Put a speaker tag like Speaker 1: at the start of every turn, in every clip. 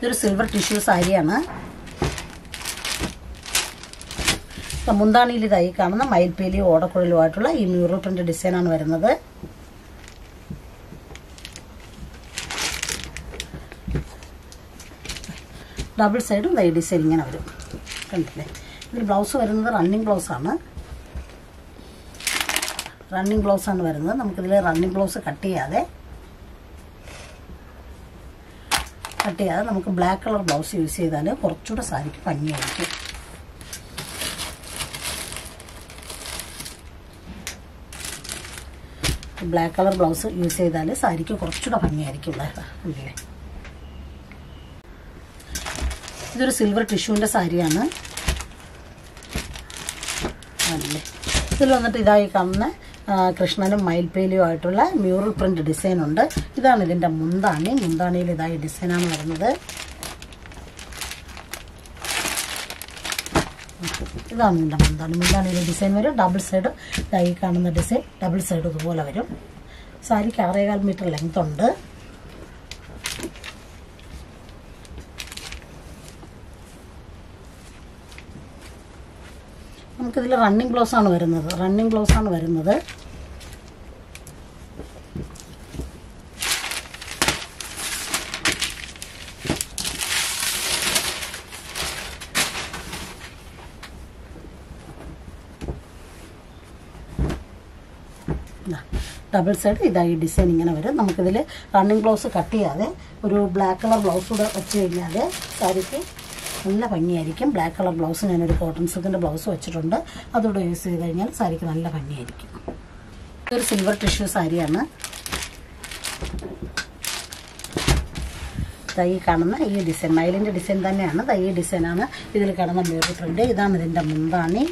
Speaker 1: ഇതൊരു silver tissue സാരിയാണ് ഇപ്പം മുന്താണിയിൽ ഇതായി കാണുന്ന മയിൽപ്പേലിയും ഓടക്കുഴലുമായിട്ടുള്ള ഈ മ്യൂറൽ പ്രിന്റ് ഡിസൈനാണ് വരുന്നത് ഡബിൾ സൈഡും ഈ ഡിസൈൻ ഇങ്ങനെ വരും കണ്ടില്ലേ ഇതിൽ ബ്ലൗസ് വരുന്നത് റണ്ണിങ് ബ്ലൗസാണ് റണ്ണിങ് ബ്ലൗസാണ് വരുന്നത് നമുക്കിതിൽ റണ്ണിങ് ബ്ലൗസ് കട്ട് ചെയ്യാതെ കട്ട് ചെയ്യാതെ നമുക്ക് ബ്ലാക്ക് കളർ ബ്ലൗസ് യൂസ് ചെയ്താൽ കുറച്ചുകൂടെ സാരിക്ക് ഭംഗിയായിരിക്കും ബ്ലാക്ക് കളർ ബ്ലൗസ് യൂസ് ചെയ്താൽ സാരിക്ക് കുറച്ചുകൂടെ ഭംഗിയായിരിക്കും അല്ലേ ഇതൊരു സിൽവർ ടിഷ്യൂവിൻ്റെ സാരിയാണ് അല്ലേ ഇതിൽ വന്നിട്ട് ഇതായി കാണുന്ന ആ, കൃഷ്ണനും മയിൽപ്പേലിയും ആയിട്ടുള്ള മ്യൂറൽ പ്രിന്റ് ഡിസൈൻ ഉണ്ട് ഇതാണ് ഇതിൻ്റെ മുന്താണി മുന്താണിയിൽ ഇതായി ഡിസൈനാണ് വരുന്നത് ഇതാണ് ഇതിൻ്റെ മുന്താണി മുന്താണിയിൽ ഡിസൈൻ വരും ഡബിൾ സൈഡ് ഇതായി കാണുന്ന ഡിസൈൻ ഡബിൾ സൈഡ് ഇതുപോലെ വരും സാരിക്ക് ആറേകാൽ മീറ്റർ ലെങ്ത് ഉണ്ട് നമുക്കിതിൽ റണ്ണിങ് ബ്ലൗസ് ആണ് വരുന്നത് റണ്ണിങ് ബ്ലൗസ് ആണ് വരുന്നത് ഡബിൾ സൈഡ് ഇതാ ഈ ഡിസൈൻ ഇങ്ങനെ വരും നമുക്കിതിൽ റണ്ണിങ് ബ്ലൗസ് കട്ട് ചെയ്യാതെ ഒരു ബ്ലാക്ക് കളർ ബ്ലൗസ് കൂടെ വെച്ച് കഴിഞ്ഞാൽ സാരിക്ക് നല്ല ഭംഗിയായിരിക്കും ബ്ലാക്ക് കളർ ബ്ലൗസ് ഞാനൊരു കോട്ടൺ സിൽക്കിൻ്റെ ബ്ലൗസ് വെച്ചിട്ടുണ്ട് അതുകൂടെ യൂസ് ചെയ്ത് കഴിഞ്ഞാൽ സാരിക്ക് നല്ല ഭംഗിയായിരിക്കും ഇതൊരു സിൽവർ ടിഷ്യൂ സാരിയാണ് ദാ ഈ കാണുന്ന ഈ ഡിസൈൻ മയിലിൻ്റെ ഡിസൈൻ തന്നെയാണ് ദാ ഈ ഡിസൈനാണ് ഇതിൽ കാണുന്ന മ്യൂറൽ പ്രിന്റ് ഇതാണ് ഇതിൻ്റെ മുന്താണി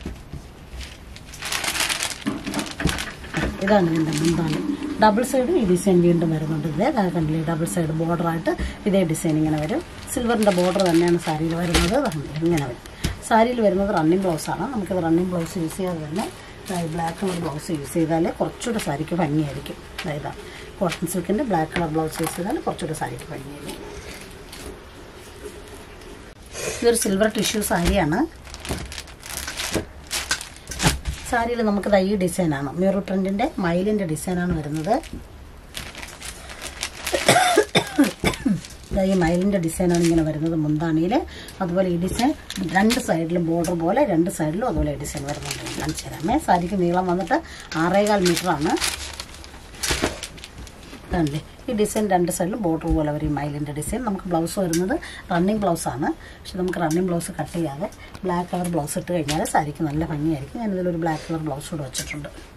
Speaker 1: ഇതാണ് ഇതിൻ്റെ മുന്താണി ഡബിൾ സൈഡ് ഈ ഡിസൈൻ വീണ്ടും വരുന്നുണ്ട് ഇതേ ദാ കണ്ടില്ലേ ഡബിൾ സൈഡ് ബോർഡറായിട്ട് ഇതേ ഡിസൈൻ ഇങ്ങനെ വരും സിൽവറിൻ്റെ ബോർഡർ തന്നെയാണ് സാരിയിൽ വരുന്നത് ദാ കണ്ടില്ലേ ഇങ്ങനെ വരും സാരിയിൽ വരുന്നത് റണ്ണിങ് ബ്ലൗസാണ് നമുക്കിത് റണ്ണിങ് ബ്ലൗസ് യൂസ് ചെയ്യാതെ തന്നെ ബ്ലാക്ക് കളർ ബ്ലൗസ് യൂസ് ചെയ്താൽ കുറച്ചുകൂടെ സാരിക്ക് ഭംഗിയായിരിക്കും അതായത് കോട്ടൺ സിൽക്കിൻ്റെ ബ്ലാക്ക് കളർ ബ്ലൗസ് യൂസ് ചെയ്താൽ കുറച്ചുകൂടെ സാരിക്ക് ഭംഗിയായിരിക്കും ഇതൊരു സിൽവർ ടിഷ്യൂ സാരിയാണ് സാരിയിൽ നമുക്ക് ദാ ഈ ഡിസൈനാണ് മ്യൂറൽ പ്രിൻറ്റിൻ്റെ മയിലിൻ്റെ ഡിസൈനാണ് വരുന്നത് ദാ ഈ മയിലിൻ്റെ ഡിസൈനാണ് ഇങ്ങനെ വരുന്നത് മുന്താണിയിൽ അതുപോലെ ഈ ഡിസൈൻ രണ്ട് സൈഡിലും ബോർഡർ പോലെ രണ്ട് സൈഡിലും അതുപോലെ ഈ ഡിസൈൻ വരുന്നുണ്ട് ഞാൻ കാണിച്ചു തരാമേ സാരിക്ക് നീളം വന്നിട്ട് ആറേകാൽ മീറ്ററാണ് കണ്ടില്ലേ ഈ ഡിസൈൻ രണ്ട് സൈഡിലും ബോർഡർ പോലെ വരും ഈ മയിലിൻ്റെ ഡിസൈൻ നമുക്ക് ബ്ലൗസ് വരുന്നത് റണ്ണിങ് ബ്ലൗസാണ് പക്ഷെ നമുക്ക് റണ്ണിങ് ബ്ലൗസ് കട്ട് ചെയ്യാതെ ബ്ലാക്ക് കളർ ബ്ലൗസ് ഇട്ട് കഴിഞ്ഞാൽ സാരിക്ക് നല്ല ഭംഗിയായിരിക്കും ഞാനിതിലൊരു ബ്ലാക്ക് കളർ ബ്ലൗസ് കൂടെ വെച്ചിട്ടുണ്ട്